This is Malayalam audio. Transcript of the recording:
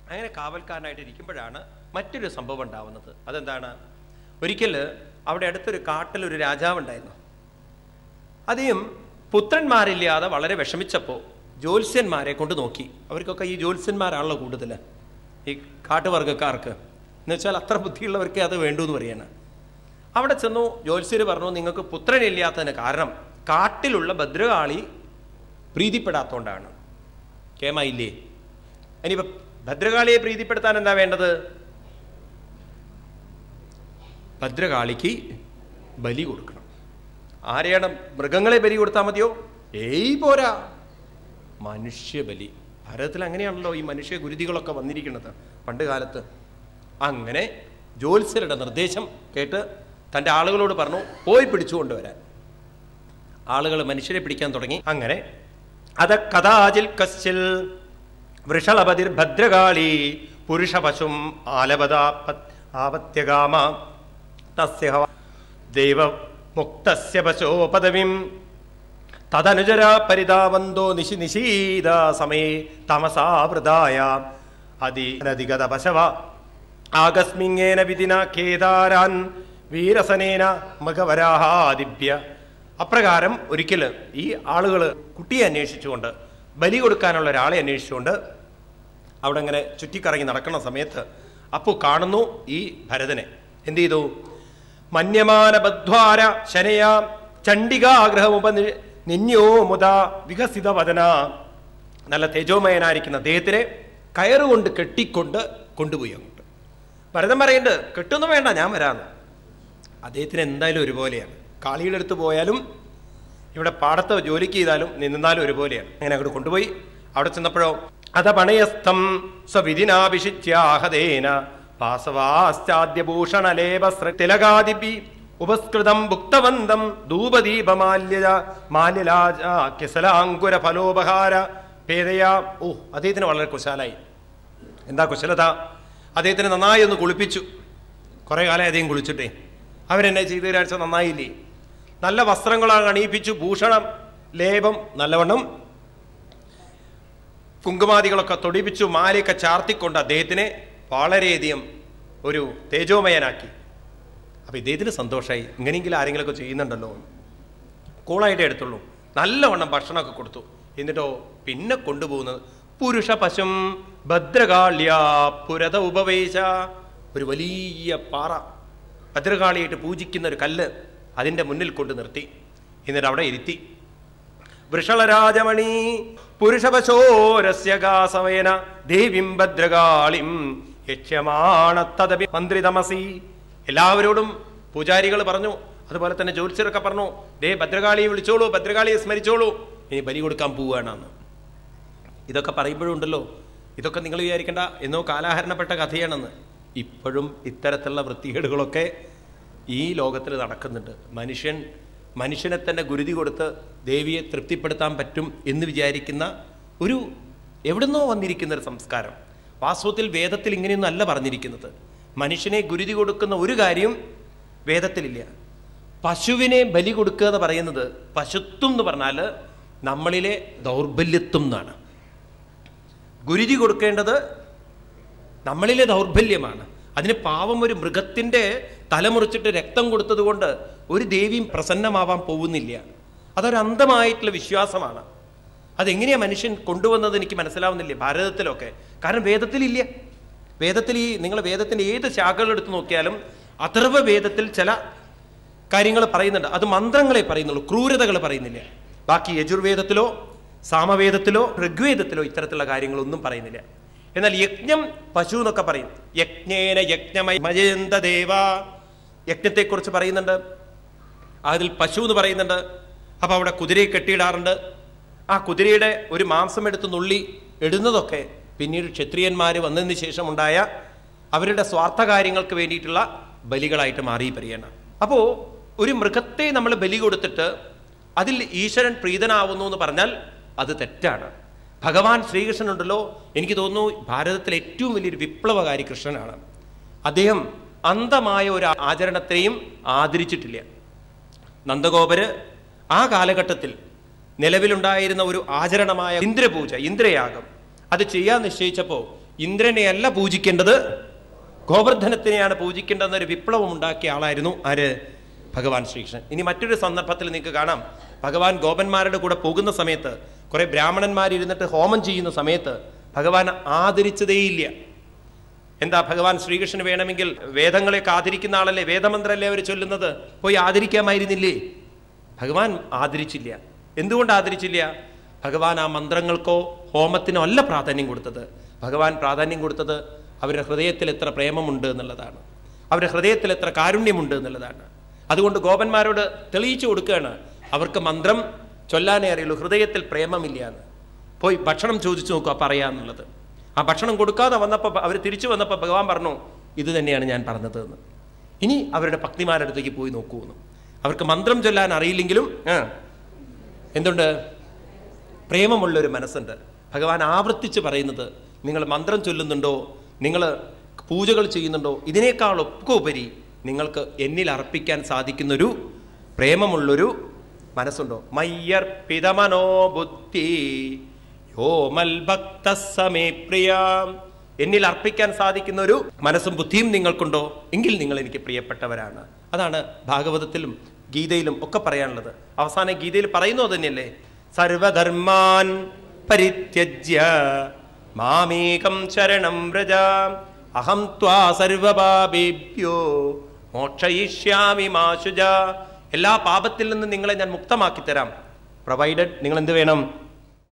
അങ്ങനെ കാവൽക്കാരനായിട്ട് ഇരിക്കുമ്പോഴാണ് മറ്റൊരു സംഭവം ഉണ്ടാവുന്നത് അതെന്താണ് ഒരിക്കൽ അവിടെ അടുത്തൊരു കാട്ടിൽ ഒരു രാജാവുണ്ടായിരുന്നു അദ്ദേഹം പുത്രന്മാരില്ലാതെ വളരെ വിഷമിച്ചപ്പോൾ ജ്യോത്സ്യന്മാരെ കൊണ്ട് നോക്കി അവർക്കൊക്കെ ഈ ജ്യോത്സ്യന്മാരാണല്ലോ കൂടുതൽ ഈ കാട്ടുവർഗക്കാർക്ക് എന്ന് വെച്ചാൽ അത്ര ബുദ്ധിയുള്ളവർക്ക് അത് വേണ്ടു എന്ന് പറയാണ് അവിടെ ചെന്നു ജ്യോത്സ്യർ പറഞ്ഞു നിങ്ങൾക്ക് പുത്രനില്ലാത്തതിന് കാരണം കാട്ടിലുള്ള ഭദ്രകാളി പ്രീതിപ്പെടാത്തോണ്ടാണ് കേമായില്ലേ ഇനിയിപ്പോ ഭദ്രകാളിയെ പ്രീതിപ്പെടുത്താൻ എന്താ വേണ്ടത് ഭദ്രകാളിക്ക് ബലി കൊടുക്കണം ആരെയാണ് മൃഗങ്ങളെ ബലി കൊടുത്താൽ മതിയോ ഏയ് പോരാ മനുഷ്യബലി ഭാരതത്തിൽ അങ്ങനെയാണല്ലോ ഈ മനുഷ്യ ഗുരുതികളൊക്കെ വന്നിരിക്കുന്നത് പണ്ട് കാലത്ത് അങ്ങനെ ജ്യോത്സ്യരുടെ നിർദ്ദേശം കേട്ട് തൻ്റെ ആളുകളോട് പറഞ്ഞു പോയി പിടിച്ചുകൊണ്ടുവരാൻ ആളുകൾ മനുഷ്യരെ പിടിക്കാൻ തുടങ്ങി അങ്ങനെ അത കഥാചിൽ കശ്ചിൽ വൃഷളപതിർ ഭദ്രകാളി പുരുഷ പശും ആലപത ആപത്യകാമ തസ്യ ഹവ ദൈവ മുക്തസ്യ പശോ പദവിം തദനുജര പരിതാവന്തോ നിശി നിശീത സമയേ തമസാവൃതായ അതിരധിഗത പശവ ആകസ്മിങ്ങേന വിധിന കേദാരാൻ വീരസനേന മൃഗവരാഹാദിഭ്യ അപ്രകാരം ഒരിക്കൽ ഈ ആളുകൾ കുട്ടിയെ അന്വേഷിച്ചുകൊണ്ട് ബലി കൊടുക്കാനുള്ള ഒരാളെ അന്വേഷിച്ചുകൊണ്ട് അവിടെ അങ്ങനെ ചുറ്റിക്കറങ്ങി നടക്കുന്ന സമയത്ത് അപ്പു കാണുന്നു ഈ ഭരതനെ എന്ത് ചെയ്തു മന്യമാന ബദ്ധ്വാര ശനയ ചണ്ഡികാഗ്രഹമുപ നിന്യോ മുത വികസിത വദന നല്ല തേജോമയനായിരിക്കുന്ന അദ്ദേഹത്തിനെ കയറുകൊണ്ട് കെട്ടിക്കൊണ്ട് കൊണ്ടുപോയി അങ്ങോട്ട് ഭരതൻ പറയുന്നുണ്ട് കെട്ടൊന്നും വേണ്ട ഞാൻ വരാന്ന് അദ്ദേഹത്തിന് എന്തായാലും ഒരുപോലെയാണ് കാളിയുടെ അടുത്ത് പോയാലും ഇവിടെ പാടത്ത് ജോലിക്ക് ചെയ്താലും നിന്നാലും ഒരുപോലെയാണ് അങ്ങനെ അങ്ങോട്ട് കൊണ്ടുപോയി അവിടെ ചെന്നപ്പോഴോ അത പണയസ്ഥം സ്വവിധിനാഭിഷിച്യാഹതേന വാസവാശ്ചാദ്യഭൂഷണലേപസ്രതിലകാദിപി ഉപസ്കൃതം ഭുക്തവന്തം ധൂപദീപമാല്യ മാല്യലാജ കിസലാങ്കുര ഫലോപഹാര പേദയാ ഓ അദ്ദേഹത്തിന് വളരെ കുശാലായി എന്താ കുശലത അദ്ദേഹത്തിന് നന്നായി ഒന്ന് കുളിപ്പിച്ചു കുറെ കാലം അദ്ദേഹം കുളിച്ചിട്ടേ അവരെന്നെ ചെയ്ത ഒരാഴ്ച നന്നായില്ലേ നല്ല വസ്ത്രങ്ങളാണ് അണിയിപ്പിച്ചു ഭൂഷണം ലേപം നല്ലവണ്ണം കുങ്കുമാദികളൊക്കെ തൊടിപ്പിച്ചു മാലയൊക്കെ ചാർത്തിക്കൊണ്ട് അദ്ദേഹത്തിനെ വളരെയധികം ഒരു തേജോമയനാക്കി അപ്പൊ ഇദ്ദേഹത്തിന് സന്തോഷമായി ഇങ്ങനെയെങ്കിലും ആരെങ്കിലുമൊക്കെ ചെയ്യുന്നുണ്ടല്ലോ കൂളായിട്ടേ എടുത്തുള്ളൂ നല്ലവണ്ണം ഭക്ഷണമൊക്കെ കൊടുത്തു എന്നിട്ടോ പിന്നെ കൊണ്ടുപോകുന്നത് പുരുഷ പശും ഭദ്രകാള്യ പുരത ഉപവേശ ഒരു വലിയ പാറ ഭദ്രകാളിയായിട്ട് പൂജിക്കുന്ന ഒരു കല്ല് അതിൻ്റെ മുന്നിൽ കൊണ്ട് നിർത്തി എന്നിട്ട് അവിടെ ഇരുത്തി വൃഷളരാജമണി പുരുഷപശോരസ്യകാസവയന ദേവിം ഭദ്രകാളിം യക്ഷ്യമാണത്തദപി മന്ത്രിതമസി എല്ലാവരോടും പൂജാരികൾ പറഞ്ഞു അതുപോലെ തന്നെ ജ്യോത്സ്യരൊക്കെ പറഞ്ഞു ദേ ഭദ്രകാളിയെ വിളിച്ചോളൂ ഭദ്രകാളിയെ സ്മരിച്ചോളൂ ഇനി ബലി കൊടുക്കാൻ പോവുകയാണെന്ന് ഇതൊക്കെ പറയുമ്പോഴുണ്ടല്ലോ ഇതൊക്കെ നിങ്ങൾ വിചാരിക്കേണ്ട എന്നോ കാലാഹരണപ്പെട്ട കഥയാണെന്ന് ഇപ്പോഴും ഇത്തരത്തിലുള്ള വൃത്തികേടുകളൊക്കെ ഈ ലോകത്തിൽ നടക്കുന്നുണ്ട് മനുഷ്യൻ മനുഷ്യനെ തന്നെ ഗുരുതി കൊടുത്ത് ദേവിയെ തൃപ്തിപ്പെടുത്താൻ പറ്റും എന്ന് വിചാരിക്കുന്ന ഒരു എവിടുന്നോ വന്നിരിക്കുന്ന ഒരു സംസ്കാരം വാസ്തവത്തിൽ വേദത്തിൽ ഇങ്ങനെയൊന്നും അല്ല പറഞ്ഞിരിക്കുന്നത് മനുഷ്യനെ ഗുരുതി കൊടുക്കുന്ന ഒരു കാര്യം വേദത്തിലില്ല പശുവിനെ ബലി കൊടുക്കുക എന്ന് പറയുന്നത് പശുത്വം എന്ന് പറഞ്ഞാൽ നമ്മളിലെ ദൗർബല്യത്വം എന്നാണ് ഗുരുതി കൊടുക്കേണ്ടത് നമ്മളിലെ ദൗർബല്യമാണ് അതിന് പാവം ഒരു മൃഗത്തിന്റെ തലമുറിച്ചിട്ട് രക്തം കൊടുത്തത് കൊണ്ട് ഒരു ദേവിയും പ്രസന്നമാവാൻ പോകുന്നില്ല അതൊരു അന്ധമായിട്ടുള്ള വിശ്വാസമാണ് അതെങ്ങനെയാ മനുഷ്യൻ കൊണ്ടുവന്നത് എനിക്ക് മനസ്സിലാവുന്നില്ല ഭാരതത്തിലൊക്കെ കാരണം വേദത്തിലില്ല വേദത്തിൽ ഈ നിങ്ങൾ വേദത്തിന്റെ ഏത് ശാഖകൾ എടുത്ത് നോക്കിയാലും അഥർവ വേദത്തിൽ ചില കാര്യങ്ങൾ പറയുന്നുണ്ട് അത് മന്ത്രങ്ങളെ പറയുന്നുള്ളൂ ക്രൂരതകൾ പറയുന്നില്ല ബാക്കി യജുർവേദത്തിലോ സാമവേദത്തിലോ ഋഗ്വേദത്തിലോ ഇത്തരത്തിലുള്ള കാര്യങ്ങളൊന്നും പറയുന്നില്ല എന്നാൽ യജ്ഞം പശു എന്നൊക്കെ പറയും യജ്ഞേന യജ്ഞമയ മജയന്ത ദേവ യജ്ഞത്തെക്കുറിച്ച് പറയുന്നുണ്ട് അതിൽ പശു എന്ന് പറയുന്നുണ്ട് അപ്പൊ അവിടെ കുതിരയെ കെട്ടിയിടാറുണ്ട് ആ കുതിരയുടെ ഒരു മാംസം എടുത്ത് നുള്ളി ഇടുന്നതൊക്കെ പിന്നീട് ക്ഷത്രിയന്മാർ വന്നതിന് ശേഷം ഉണ്ടായ അവരുടെ സ്വാർത്ഥ കാര്യങ്ങൾക്ക് വേണ്ടിയിട്ടുള്ള ബലികളായിട്ട് മാറി പറയണം അപ്പോൾ ഒരു മൃഗത്തെ നമ്മൾ ബലി കൊടുത്തിട്ട് അതിൽ ഈശ്വരൻ പ്രീതനാവുന്നു എന്ന് പറഞ്ഞാൽ അത് തെറ്റാണ് ഭഗവാൻ ശ്രീകൃഷ്ണൻ ഉണ്ടല്ലോ എനിക്ക് തോന്നുന്നു ഭാരതത്തിലെ ഏറ്റവും വലിയൊരു വിപ്ലവകാരി കൃഷ്ണനാണ് അദ്ദേഹം അന്ധമായ ഒരു ആചരണത്തെയും ആദരിച്ചിട്ടില്ല നന്ദഗോപര് ആ കാലഘട്ടത്തിൽ നിലവിലുണ്ടായിരുന്ന ഒരു ആചരണമായ ഇന്ദ്രപൂജ ഇന്ദ്രയാഗം അത് ചെയ്യാൻ നിശ്ചയിച്ചപ്പോൾ ഇന്ദ്രനെയല്ല പൂജിക്കേണ്ടത് ഗോവർദ്ധനത്തിനെയാണ് പൂജിക്കേണ്ടതെന്നൊരു വിപ്ലവം ഉണ്ടാക്കിയ ആളായിരുന്നു ആര് ഭഗവാൻ ശ്രീകൃഷ്ണൻ ഇനി മറ്റൊരു സന്ദർഭത്തിൽ നിങ്ങൾക്ക് കാണാം ഭഗവാൻ ഗോപന്മാരുടെ കൂടെ പോകുന്ന സമയത്ത് കുറെ ബ്രാഹ്മണന്മാരിരുന്നിട്ട് ഹോമം ചെയ്യുന്ന സമയത്ത് ഭഗവാൻ ആദരിച്ചതേയില്ല എന്താ ഭഗവാൻ ശ്രീകൃഷ്ണന് വേണമെങ്കിൽ വേദങ്ങളെയൊക്കെ ആദരിക്കുന്ന ആളല്ലേ വേദമന്ത്രല്ലേ അവർ ചൊല്ലുന്നത് പോയി ആദരിക്കാമായിരുന്നില്ലേ ഭഗവാൻ ആദരിച്ചില്ല എന്തുകൊണ്ട് ആദരിച്ചില്ല ഭഗവാൻ ആ മന്ത്രങ്ങൾക്കോ ഹോമത്തിനോ അല്ല പ്രാധാന്യം കൊടുത്തത് ഭഗവാൻ പ്രാധാന്യം കൊടുത്തത് അവരുടെ ഹൃദയത്തിൽ എത്ര പ്രേമമുണ്ട് എന്നുള്ളതാണ് അവരുടെ ഹൃദയത്തിൽ എത്ര കാരുണ്യമുണ്ട് എന്നുള്ളതാണ് അതുകൊണ്ട് ഗോപന്മാരോട് തെളിയിച്ചു കൊടുക്കുകയാണ് അവർക്ക് മന്ത്രം ചൊല്ലാനേ അറിയുള്ളൂ ഹൃദയത്തിൽ പ്രേമമില്ല എന്ന് പോയി ഭക്ഷണം ചോദിച്ചു നോക്കുക പറയാന്നുള്ളത് ആ ഭക്ഷണം കൊടുക്കാതെ വന്നപ്പോൾ അവർ തിരിച്ചു വന്നപ്പോൾ ഭഗവാൻ പറഞ്ഞു ഇത് തന്നെയാണ് ഞാൻ പറഞ്ഞത് എന്ന് ഇനി അവരുടെ ഭക്തിമാരുടെ അടുത്തേക്ക് പോയി നോക്കൂ എന്ന് അവർക്ക് മന്ത്രം ചൊല്ലാൻ അറിയില്ലെങ്കിലും ആ, എന്തുണ്ട് പ്രേമമുള്ളൊരു മനസ്സുണ്ട് ഭഗവാൻ ആവർത്തിച്ച് പറയുന്നത് നിങ്ങൾ മന്ത്രം ചൊല്ലുന്നുണ്ടോ നിങ്ങൾ പൂജകൾ ചെയ്യുന്നുണ്ടോ ഇതിനേക്കാളൊക്കെ ഉപരി നിങ്ങൾക്ക് എന്നിൽ അർപ്പിക്കാൻ സാധിക്കുന്നൊരു പ്രേമമുള്ളൊരു മനസ്സുണ്ടോ മയ്യർപ്പിതമനോ ബുദ്ധി യോമൽ ഭക്ത സമേ പ്രിയാം എന്നിൽ അർപ്പിക്കാൻ സാധിക്കുന്ന ഒരു മനസ്സും ബുദ്ധിയും നിങ്ങൾക്കുണ്ടോ എങ്കിൽ നിങ്ങൾ എനിക്ക് പ്രിയപ്പെട്ടവരാണ് അതാണ് ഭാഗവതത്തിലും ഗീതയിലും ഒക്കെ പറയാനുള്ളത് അവസാനം ഗീതയിൽ പറയുന്നു തന്നെയല്ലേ സർവധർമാൻ പരിത്യജ്യ മാമേകം ശരണം വ്രജ അഹം ത്വാ സർവപാപേഭ്യോ മോക്ഷയിഷ്യാമി മാശുജ എല്ലാ പാപത്തിൽ നിന്ന് നിങ്ങളെ ഞാൻ മുക്തമാക്കി തരാം പ്രൊവൈഡഡ് നിങ്ങൾ എന്ത് വേണം